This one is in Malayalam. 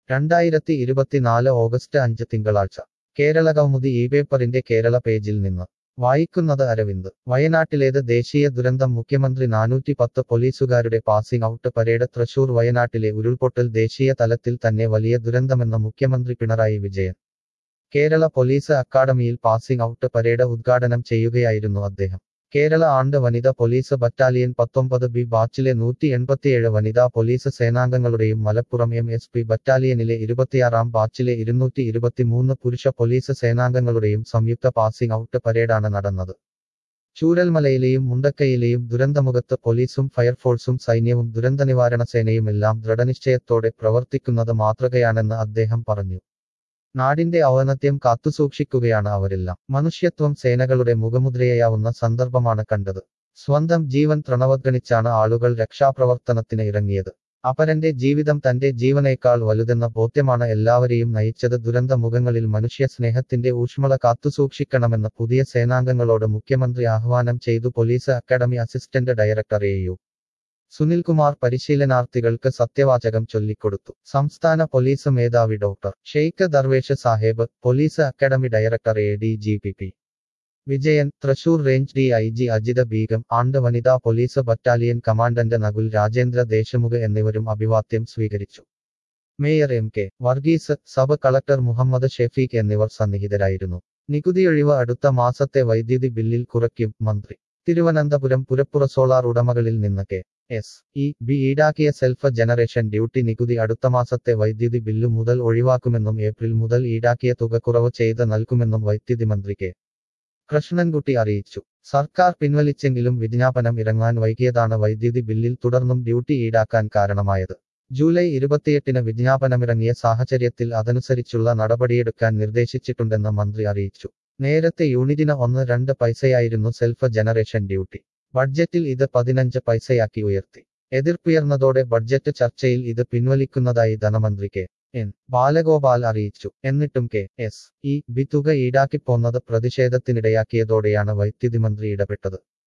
രണ്ടായിരത്തി ഇരുപത്തിനാല് ഓഗസ്റ്റ് അഞ്ച് തിങ്കളാഴ്ച കേരള കൗമുദി ഈ പേപ്പറിന്റെ കേരള പേജിൽ നിന്ന് വായിക്കുന്നത് അരവിന്ദ് വയനാട്ടിലേത് ദേശീയ ദുരന്തം മുഖ്യമന്ത്രി നാനൂറ്റി പത്ത് പോലീസുകാരുടെ പാസിംഗ് ഔട്ട് പരേഡ് തൃശൂർ വയനാട്ടിലെ ഉരുൾപൊട്ടൽ ദേശീയ തലത്തിൽ തന്നെ വലിയ ദുരന്തമെന്ന് മുഖ്യമന്ത്രി പിണറായി വിജയൻ കേരള പോലീസ് അക്കാഡമിയിൽ പാസിംഗ് ഔട്ട് പരേഡ് ഉദ്ഘാടനം ചെയ്യുകയായിരുന്നു അദ്ദേഹം കേരള ആണ്ട് വനിത പോലീസ് ബറ്റാലിയൻ പത്തൊമ്പത് ബി ബാച്ചിലെ നൂറ്റി എൺപത്തിയേഴ് വനിതാ പോലീസ് സേനാംഗങ്ങളുടെയും മലപ്പുറം എം എസ് പി ബറ്റാലിയനിലെ ഇരുപത്തിയാറാം ബാച്ചിലെ ഇരുന്നൂറ്റി ഇരുപത്തിമൂന്ന് പുരുഷ പോലീസ് സേനാംഗങ്ങളുടെയും സംയുക്ത പാസിംഗ് ഔട്ട് പരേഡാണ് നടന്നത് ചൂരൽമലയിലെയും മുണ്ടക്കയിലെയും ദുരന്തമുഖത്ത് പോലീസും ഫയർഫോഴ്സും സൈന്യവും ദുരന്തനിവാരണ സേനയും എല്ലാം ദൃഢനിശ്ചയത്തോടെ പ്രവർത്തിക്കുന്നത് മാതൃകയാണെന്ന് അദ്ദേഹം പറഞ്ഞു നാടിന്റെ ഔന്നത്യം കാത്തുസൂക്ഷിക്കുകയാണ് അവരെല്ലാം മനുഷ്യത്വം സേനകളുടെ മുഖമുദ്രയാവുന്ന സന്ദർഭമാണ് കണ്ടത് സ്വന്തം ജീവൻ തൃണവദ്ഗണിച്ചാണ് ആളുകൾ രക്ഷാപ്രവർത്തനത്തിന് ഇറങ്ങിയത് അപരന്റെ ജീവിതം തന്റെ ജീവനേക്കാൾ വലുതെന്ന ബോധ്യമാണ് എല്ലാവരെയും നയിച്ചത് ദുരന്ത മുഖങ്ങളിൽ മനുഷ്യ സ്നേഹത്തിന്റെ ഊഷ്മള കാത്തുസൂക്ഷിക്കണമെന്ന് പുതിയ സേനാംഗങ്ങളോട് മുഖ്യമന്ത്രി ആഹ്വാനം ചെയ്തു police academy assistant director A U Sunilkumar പരിശീലനാർത്ഥികൾക്ക് സത്യവാചകം ചൊല്ലിക്കൊടുത്തു സംസ്ഥാന പോലീസ് മേധാവി doctor Sheikh Darvesh Saheb police academy director A D G P P Vijayan Thrissur range D I G Ajitha Begum armed വനിതാ police battalion commandant Nakul Rajendra Deshmukh എന്നിവരും അഭിവാദ്യം സ്വീകരിച്ചു mayor M K Varghese sub collector Muhammad Shefeek എന്നിവർ സന്നിഹിതരായിരുന്നു നികുതിയൊഴിവ് അടുത്ത മാസത്തെ വൈദ്യുതി ബില്ലിൽ കുറയ്ക്കും മന്ത്രി തിരുവനന്തപുരം പുരപ്പുറ സോളാർ ഉടമകളിൽ നിന്ന് കെ എസ് ഇ ബി ഈടാക്കിയ സെൽഫ് ജനറേഷൻ ഡ്യൂട്ടി നികുതി അടുത്ത മാസത്തെ വൈദ്യുതി ബില്ലു മുതൽ ഒഴിവാക്കുമെന്നും ഏപ്രിൽ മുതൽ ഈടാക്കിയ തുക കുറവ് ചെയ്ത് നൽകുമെന്നും വൈദ്യുതി മന്ത്രി കെ കൃഷ്ണൻകുട്ടി അറിയിച്ചു സർക്കാർ പിൻവലിച്ചെങ്കിലും വിജ്ഞാപനം ഇറങ്ങാൻ വൈകിയതാണ് വൈദ്യുതി ബില്ലിൽ തുടർന്നും ഡ്യൂട്ടി ഈടാക്കാൻ കാരണമായത് ജൂലൈ ഇരുപത്തിയെട്ടിന് വിജ്ഞാപനമിറങ്ങിയ സാഹചര്യത്തിൽ അതനുസരിച്ചുള്ള നടപടിയെടുക്കാൻ നിർദ്ദേശിച്ചിട്ടുണ്ടെന്ന് മന്ത്രി അറിയിച്ചു നേരത്തെ യൂണിറ്റിന് ഒന്ന് രണ്ട് പൈസയായിരുന്നു സെൽഫ് ജനറേഷൻ ഡ്യൂട്ടി ബഡ്ജറ്റിൽ ഇത് പതിനഞ്ച് പൈസയാക്കി ഉയർത്തി എതിർപ്പുയർന്നതോടെ ബഡ്ജറ്റ് ചർച്ചയിൽ ഇത് പിൻവലിക്കുന്നതായി ധനമന്ത്രി കെ എൻ ബാലഗോപാൽ അറിയിച്ചു എന്നിട്ടും കെ എസ് ഇ ബി തുക ഈടാക്കിപ്പോന്നത് പ്രതിഷേധത്തിനിടയാക്കിയതോടെയാണ് വൈദ്യുതി മന്ത്രി ഇടപെട്ടത്